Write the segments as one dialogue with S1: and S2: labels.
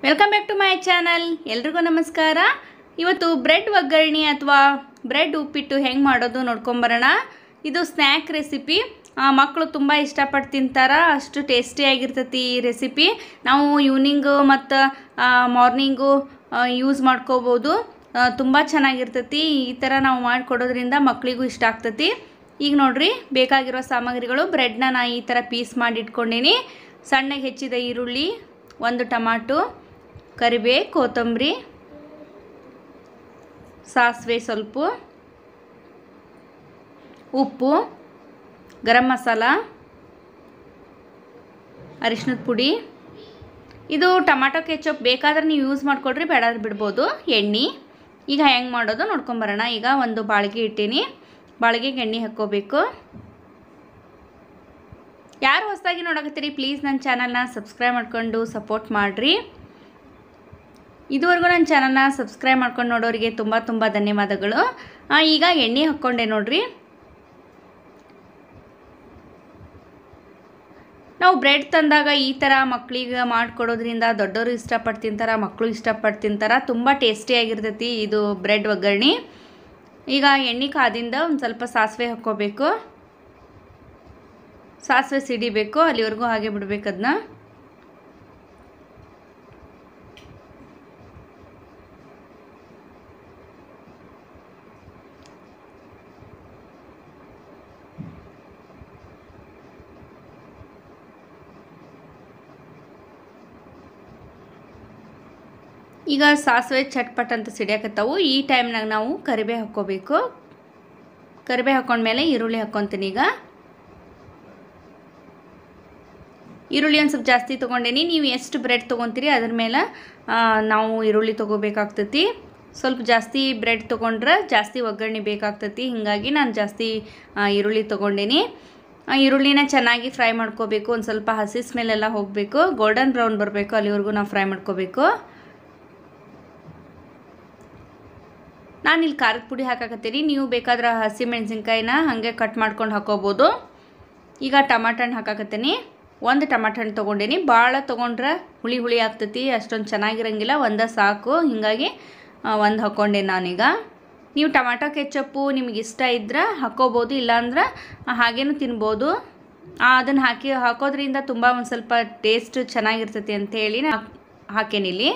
S1: welcome back to my channel ಎಲ್ರಿಗೂ ನಮಸ್ಕಾರ ಇವತ್ತು ಬ್ರೆಡ್ ಒಗ್ಗರಣೆ ಅಥವಾ ಬ್ರೆಡ್ ಉಪ್ಪಿಟ್ಟು ಹೆಂಗೆ ಮಾಡೋದು ನೋಡ್ಕೊಂಬರೋಣ ಇದು ಸ್ನ್ಯಾಕ್ ರೆಸಿಪಿ ಮಕ್ಕಳು ತುಂಬ ಇಷ್ಟಪಟ್ಟು ತಿಂತಾರ ಅಷ್ಟು ಟೇಸ್ಟಿಯಾಗಿರ್ತೈತಿ ಈ ರೆಸಿಪಿ ನಾವು ಈವ್ನಿಂಗು ಮತ್ತು ಮಾರ್ನಿಂಗು ಯೂಸ್ ಮಾಡ್ಕೋಬೋದು ತುಂಬ ಚೆನ್ನಾಗಿರ್ತೈತಿ ಈ ಥರ ನಾವು ಮಾಡಿಕೊಡೋದ್ರಿಂದ ಮಕ್ಕಳಿಗೂ ಇಷ್ಟ ಆಗ್ತೈತಿ ಈಗ ನೋಡ್ರಿ ಬೇಕಾಗಿರೋ ಸಾಮಗ್ರಿಗಳು ಬ್ರೆಡ್ನ ನಾ ಈ ಥರ ಪೀಸ್ ಮಾಡಿ ಇಟ್ಕೊಂಡೀನಿ ಸಣ್ಣಗೆ ಹೆಚ್ಚಿದ ಈರುಳ್ಳಿ ಒಂದು ಟಮಾಟೊ ಕರಿಬೇ ಕೊತ್ತಂಬರಿ ಸಾಸಿವೆ ಸ್ವಲ್ಪ ಉಪ್ಪು ಗರಂ ಮಸಾಲ ಅರಿಶಿನದ ಪುಡಿ ಇದು ಟಮಾಟೊ ಕೆಚಪ್ ಬೇಕಾದ್ರೆ ನೀವು ಯೂಸ್ ಮಾಡಿಕೊಡ್ರಿ ಬೇಡ ಬಿಡ್ಬೋದು ಎಣ್ಣೆ ಈಗ ಹೆಂಗೆ ಮಾಡೋದು ನೋಡ್ಕೊಂಬರೋಣ ಈಗ ಒಂದು ಬಾಳಿಗೆ ಇಟ್ಟೀನಿ ಬಾಳಿಗೆಗೆ ಎಣ್ಣೆ ಹಾಕ್ಕೋಬೇಕು ಯಾರು ಹೊಸದಾಗಿ ನೋಡಕತ್ತೀರಿ ಪ್ಲೀಸ್ ನನ್ನ ಚಾನಲ್ನ ಸಬ್ಸ್ಕ್ರೈಬ್ ಮಾಡ್ಕೊಂಡು ಸಪೋರ್ಟ್ ಮಾಡಿರಿ ಇದುವರೆಗೂ ನನ್ನ ಚಾನಲ್ನ ಸಬ್ಸ್ಕ್ರೈಬ್ ಮಾಡ್ಕೊಂಡು ನೋಡೋರಿಗೆ ತುಂಬ ತುಂಬ ಧನ್ಯವಾದಗಳು ಆ, ಈಗ ಎಣ್ಣೆ ಹಾಕ್ಕೊಂಡೆ ನೋಡ್ರಿ ನಾವು ಬ್ರೆಡ್ ತಂದಾಗ ಈ ಥರ ಮಕ್ಕಳಿಗೆ ಮಾಡಿಕೊಡೋದ್ರಿಂದ ದೊಡ್ಡವರು ಇಷ್ಟಪಟ್ಟು ತಿಂತಾರ ಮಕ್ಕಳು ಇಷ್ಟಪಟ್ಟು ತಿಂತಾರ ತುಂಬ ಟೇಸ್ಟಿಯಾಗಿರ್ತೈತಿ ಇದು ಬ್ರೆಡ್ ಒಗ್ಗರಣೆ ಈಗ ಎಣ್ಣೆ ಕಾದಿಂದ ಒಂದು ಸ್ವಲ್ಪ ಸಾಸಿವೆ ಹಾಕ್ಕೋಬೇಕು ಸಾಸಿವೆ ಸಿಡಿಬೇಕು ಅಲ್ಲಿವರೆಗೂ ಹಾಗೆ ಬಿಡ್ಬೇಕು ಅದನ್ನ ಈಗ ಸಾಸಿವೆ ಚಟ್ಪಟ್ ಅಂತ ಸಿಡಿಯಾಕತ್ತಾವು ಈ ಟೈಮ್ನಾಗ ನಾವು ಕರಿಬೇ ಹಾಕ್ಕೋಬೇಕು ಕರಿಬೇ ಹಾಕ್ಕೊಂಡ್ಮೇಲೆ ಈರುಳ್ಳಿ ಹಾಕ್ಕೊತೀನಿ ಈಗ ಈರುಳ್ಳಿ ಒಂದು ಸ್ವಲ್ಪ ಜಾಸ್ತಿ ತೊಗೊಂಡೇನಿ ನೀವು ಎಷ್ಟು ಬ್ರೆಡ್ ತೊಗೊತೀರಿ ಅದ್ರ ಮೇಲೆ ಆ, ನಾವು ಈರುಳ್ಳಿ ತೊಗೋಬೇಕಾಗ್ತೈತಿ ಸ್ವಲ್ಪ ಜಾಸ್ತಿ ಬ್ರೆಡ್ ತೊಗೊಂಡ್ರೆ ಜಾಸ್ತಿ ಒಗ್ಗರಣೆ ಬೇಕಾಗ್ತೈತಿ ಹೀಗಾಗಿ ನಾನು ಜಾಸ್ತಿ ಆ, ಈರುಳ್ಳಿ ತೊಗೊಂಡೇನಿ ಆ, ಈರುಳ್ಳಿನ ಚೆನ್ನಾಗಿ ಫ್ರೈ ಮಾಡ್ಕೋಬೇಕು ಒಂದು ಸ್ವಲ್ಪ ಹಸಿ ಸ್ಮೆಲ್ಲೆಲ್ಲ ಹೋಗಬೇಕು ಗೋಲ್ಡನ್ ಬ್ರೌನ್ ಬರಬೇಕು ಅಲ್ಲಿವರೆಗೂ ನಾವು ಫ್ರೈ ಮಾಡ್ಕೋಬೇಕು ನಾನು ಇಲ್ಲಿ ಖಾರದ ಪುಡಿ ಹಾಕಾಕತ್ತೀನಿ ನೀವು ಬೇಕಾದ್ರೆ ಹಸಿ ಮೆಣಸಿನ್ಕಾಯಿನ ಹಾಗೆ ಕಟ್ ಮಾಡ್ಕೊಂಡು ಹಾಕೋಬೋದು ಈಗ ಟಮಾಟ ಹಣ್ಣು ಹಾಕಾಕತ್ತೀನಿ ಒಂದು ಟಮಾಟ ಹಣ್ಣು ತೊಗೊಂಡೀನಿ ಭಾಳ ತೊಗೊಂಡ್ರೆ ಹುಳಿ ಹುಳಿ ಆಗ್ತೈತಿ ಅಷ್ಟೊಂದು ಚೆನ್ನಾಗಿರಂಗಿಲ್ಲ ಒಂದೇ ಸಾಕು ಹೀಗಾಗಿ ಒಂದು ಹಾಕ್ಕೊಂಡೆ ನಾನೀಗ ನೀವು ಟಮಾಟೊ ಕೆಚಪ್ಪು ನಿಮ್ಗೆ ಇಷ್ಟ ಇದ್ರೆ ಹಾಕ್ಕೋಬೋದು ಇಲ್ಲಾಂದ್ರೆ ಹಾಗೇನೂ ತಿನ್ಬೋದು ಅದನ್ನು ಹಾಕಿ ಹಾಕೋದ್ರಿಂದ ತುಂಬ ಒಂದು ಸ್ವಲ್ಪ ಟೇಸ್ಟ್ ಚೆನ್ನಾಗಿರ್ತೈತಿ ಅಂತೇಳಿ ನಾ ಹಾಕೇನಿಲ್ಲಿ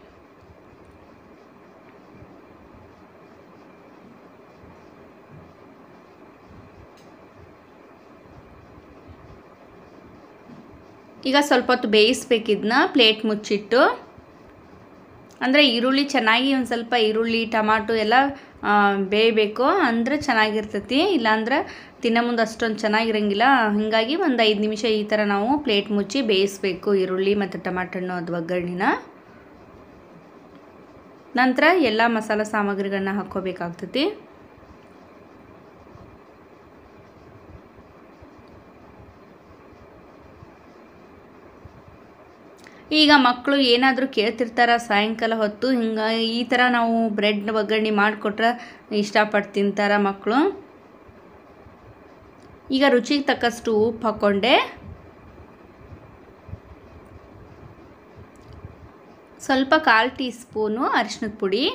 S1: ಈಗ ಸ್ವಲ್ಪ ಹೊತ್ತು ಬೇಯಿಸ್ಬೇಕಿದ್ನ ಪ್ಲೇಟ್ ಮುಚ್ಚಿಟ್ಟು ಅಂದರೆ ಈರುಳ್ಳಿ ಚೆನ್ನಾಗಿ ಒಂದು ಸ್ವಲ್ಪ ಈರುಳ್ಳಿ ಟಮಾಟೊ ಎಲ್ಲ ಆ, ಬೇಯಬೇಕು ಅಂದರೆ ಚೆನ್ನಾಗಿರ್ತೈತಿ ಇಲ್ಲಾಂದ್ರೆ ತಿನ್ನೋ ಮುಂದೆ ಅಷ್ಟೊಂದು ಚೆನ್ನಾಗಿರಂಗಿಲ್ಲ ಹಾಗಾಗಿ ಒಂದು ಐದು ನಿಮಿಷ ಈ ಥರ ನಾವು ಪ್ಲೇಟ್ ಮುಚ್ಚಿ ಬೇಯಿಸ್ಬೇಕು ಈರುಳ್ಳಿ ಮತ್ತು ಟಮಾಟಣ್ಣು ಅದು ಒಗ್ಗರಣೆನ ನಂತರ ಎಲ್ಲ ಮಸಾಲ ಸಾಮಗ್ರಿಗಳನ್ನ ಹಾಕ್ಕೋಬೇಕಾಗ್ತೈತಿ ಈಗ ಮಕ್ಕಳು ಏನಾದರೂ ಕೇಳ್ತಿರ್ತಾರ ಸಾಯಂಕಾಲ ಹೊತ್ತು ಹಿಂಗೆ ಈ ಥರ ನಾವು ಬ್ರೆಡ್ ಒಗ್ಗರಣೆ ಮಾಡಿಕೊಟ್ರೆ ಇಷ್ಟಪಟ್ಟು ತಿಂತಾರ ಮಕ್ಕಳು ಈಗ ರುಚಿಗೆ ತಕ್ಕಷ್ಟು ಉಪ್ಪು ಹಾಕ್ಕೊಂಡೆ ಸ್ವಲ್ಪ ಕಾಲು ಟೀ ಸ್ಪೂನು ಅರಿಶಿನದ ಪುಡಿ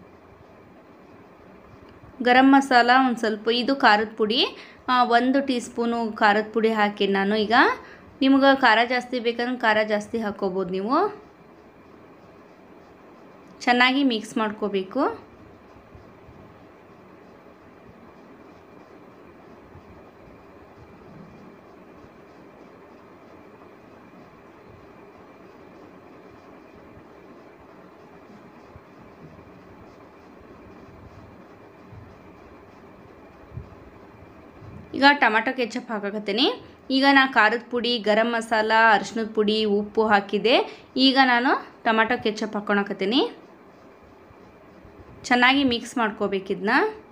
S1: ಗರಂ ಮಸಾಲ ಒಂದು ಸ್ವಲ್ಪ ಇದು ಖಾರದ ಪುಡಿ ಆ, ಒಂದು ಟೀ ಸ್ಪೂನು ಖಾರದ ಪುಡಿ ಹಾಕಿ ನಾನು ಈಗ ನಿಮ್ಗೆ ಖಾರ ಜಾಸ್ತಿ ಬೇಕಂದ್ರೆ ಖಾರ ಜಾಸ್ತಿ ಹಾಕ್ಕೋಬೋದು ನೀವು ಚೆನ್ನಾಗಿ ಮಿಕ್ಸ್ ಮಾಡ್ಕೋಬೇಕು ಈಗ ಟೊಮೆಟೊ ಕೆಚಪ್ ಹಾಕಾಕತ್ತೀನಿ ಈಗ ನಾ ಖಾರದ ಪುಡಿ ಗರಂ ಮಸಾಲ ಅರಿಶಿನದ ಪುಡಿ ಉಪ್ಪು ಹಾಕಿದೆ ಈಗ ನಾನು ಟೊಮೆಟೊ ಕೆಚಪ್ ಹಾಕ್ಕೊಳಕತ್ತೀನಿ ಚೆನ್ನಾಗಿ ಮಿಕ್ಸ್ ಮಾಡ್ಕೋಬೇಕಿದ್ನ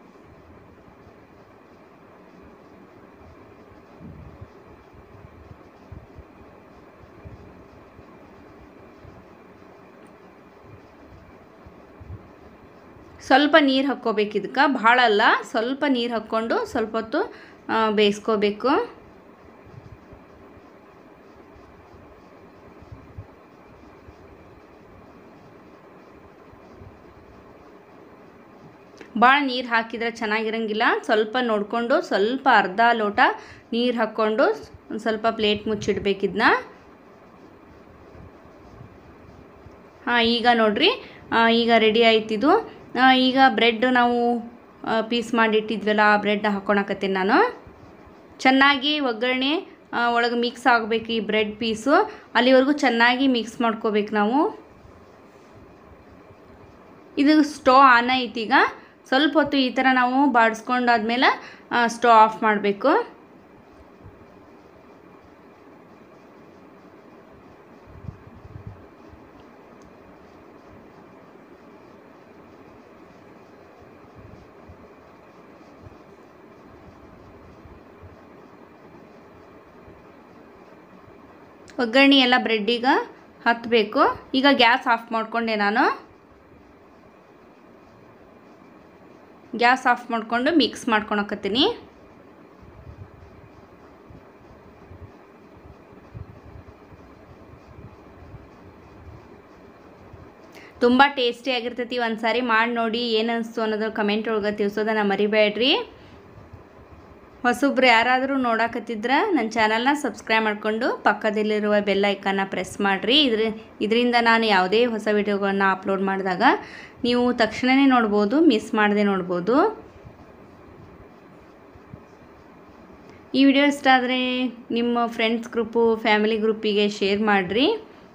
S1: ಸ್ವಲ್ಪ ನೀರು ಹಾಕ್ಕೋಬೇಕು ಇದಕ್ಕೆ ಭಾಳ ಅಲ್ಲ ಸ್ವಲ್ಪ ನೀರು ಹಾಕ್ಕೊಂಡು ಸ್ವಲ್ಪ ಹೊತ್ತು ಆ, ಬೇಯಿಸ್ಕೋಬೇಕು ಭಾಳ ನೀರು ಹಾಕಿದ್ರೆ ಚೆನ್ನಾಗಿರಂಗಿಲ್ಲ ಸ್ವಲ್ಪ ನೋಡಿಕೊಂಡು ಸ್ವಲ್ಪ ಅರ್ಧ ಲೋಟ ನೀರು ಹಾಕ್ಕೊಂಡು ಒಂದು ಸ್ವಲ್ಪ ಪ್ಲೇಟ್ ಮುಚ್ಚಿಡ್ಬೇಕಿದ್ನ ಹಾಂ ಈಗ ನೋಡ್ರಿ ಆ, ಈಗ ರೆಡಿ ಆಯ್ತಿದು ಆ, ಈಗ ಬ್ರೆಡ್ ನಾವು ಪೀಸ್ ಮಾಡಿಟ್ಟಿದ್ವಲ್ಲ ಆ ಬ್ರೆಡ್ ಹಾಕ್ಕೊಳಕತ್ತೀನಿ ನಾನು ಚೆನ್ನಾಗಿ ಒಗ್ಗರಣೆ ಒಳಗೆ ಮಿಕ್ಸ್ ಆಗಬೇಕು ಈ ಬ್ರೆಡ್ ಪೀಸು ಅಲ್ಲಿವರೆಗೂ ಚೆನ್ನಾಗಿ ಮಿಕ್ಸ್ ಮಾಡ್ಕೋಬೇಕು ನಾವು ಇದು ಸ್ಟವ್ ಆನ್ ಐತೀಗ ಸ್ವಲ್ಪ ಹೊತ್ತು ಈ ಥರ ನಾವು ಬಾಡಿಸ್ಕೊಂಡಾದ್ಮೇಲೆ ಸ್ಟವ್ ಆಫ್ ಮಾಡಬೇಕು ಒಗ್ಗರಣೆ ಎಲ್ಲ ಬ್ರೆಡ್ಡಿಗೆ ಹತ್ತಬೇಕು ಈಗ ಗ್ಯಾಸ್ ಆಫ್ ಮಾಡಿಕೊಂಡೆ ನಾನು ಗ್ಯಾಸ್ ಆಫ್ ಮಾಡಿಕೊಂಡು ಮಿಕ್ಸ್ ಮಾಡ್ಕೊಳಕತ್ತೀನಿ ತುಂಬ ಟೇಸ್ಟಿಯಾಗಿರ್ತೈತಿ ಒಂದು ಸಾರಿ ಮಾಡಿ ನೋಡಿ ಏನು ಅನಿಸ್ತು ಅನ್ನೋದು ಕಮೆಂಟ್ ಒಳಗೆ ತಿಳಿಸೋದನ್ನ ಮರಿಬೇಡ್ರಿ ಹೊಸಬ್ರು ಯಾರಾದರೂ ನೋಡಕತ್ತಿದ್ರೆ ನನ್ನ ಚಾನಲ್ನ ಸಬ್ಸ್ಕ್ರೈಬ್ ಮಾಡಿಕೊಂಡು ಪಕ್ಕದಲ್ಲಿರುವ ಬೆಲ್ ಐಕನ್ನ ಪ್ರೆಸ್ ಮಾಡಿರಿ ಇದ್ರ ಇದರಿಂದ ನಾನು ಯಾವುದೇ ಹೊಸ ವಿಡಿಯೋಗಳನ್ನ ಅಪ್ಲೋಡ್ ಮಾಡಿದಾಗ ನೀವು ತಕ್ಷಣವೇ ನೋಡ್ಬೋದು ಮಿಸ್ ಮಾಡದೆ ನೋಡ್ಬೋದು ಈ ವಿಡಿಯೋ ಇಷ್ಟ ಆದರೆ ನಿಮ್ಮ ಫ್ರೆಂಡ್ಸ್ ಗ್ರೂಪು ಫ್ಯಾಮಿಲಿ ಗ್ರೂಪಿಗೆ ಶೇರ್ ಮಾಡಿರಿ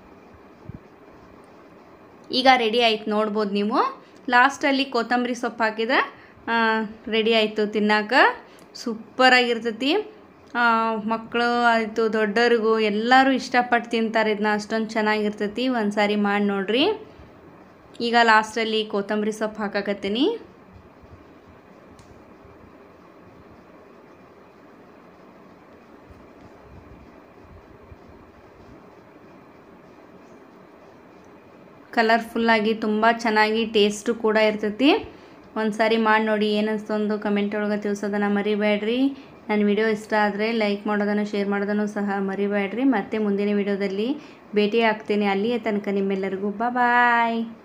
S1: ಈಗ ರೆಡಿ ಆಯ್ತು ನೋಡ್ಬೋದು ನೀವು ಲಾಸ್ಟಲ್ಲಿ ಕೊತ್ತಂಬರಿ ಸೊಪ್ಪು ಹಾಕಿದ್ರೆ ರೆಡಿ ಆಯಿತು ತಿನ್ನಕ್ಕೆ ಸೂಪರಾಗಿರ್ತೈತಿ ಮಕ್ಕಳು ಆಯಿತು ದೊಡ್ಡವ್ರಿಗೂ ಎಲ್ಲರೂ ಇಷ್ಟಪಟ್ಟು ತಿಂತಾರೆ ಇದನ್ನ ಅಷ್ಟೊಂದು ಚೆನ್ನಾಗಿರ್ತೈತಿ ಒಂದು ಸಾರಿ ಮಾಡಿ ನೋಡ್ರಿ ಈಗ ಲಾಸ್ಟಲ್ಲಿ ಕೊತ್ತಂಬರಿ ಸೊಪ್ಪು ಹಾಕಕತ್ತೀನಿ ಕಲರ್ಫುಲ್ಲಾಗಿ ತುಂಬ ಚೆನ್ನಾಗಿ ಟೇಸ್ಟು ಕೂಡ ಇರ್ತೈತಿ ಒಂದು ಸಾರಿ ಮಾಡಿ ನೋಡಿ ಏನನ್ಸ್ತು ಒಂದು ಕಮೆಂಟ್ ಒಳಗೆ ತಿಳಿಸೋದನ್ನು ಮರಿಬೇಡ್ರಿ ನನ್ನ ವಿಡಿಯೋ ಇಷ್ಟ ಆದರೆ ಲೈಕ್ ಮಾಡೋದನ್ನು ಶೇರ್ ಮಾಡೋದನ್ನು ಸಹ ಮರಿಬೇಡ್ರಿ ಮತ್ತೆ ಮುಂದಿನ ವಿಡಿಯೋದಲ್ಲಿ ಭೇಟಿ ಆಗ್ತೀನಿ ಅಲ್ಲಿಯೇ ತನಕ ನಿಮ್ಮೆಲ್ಲರಿಗೂ ಬಾಯ್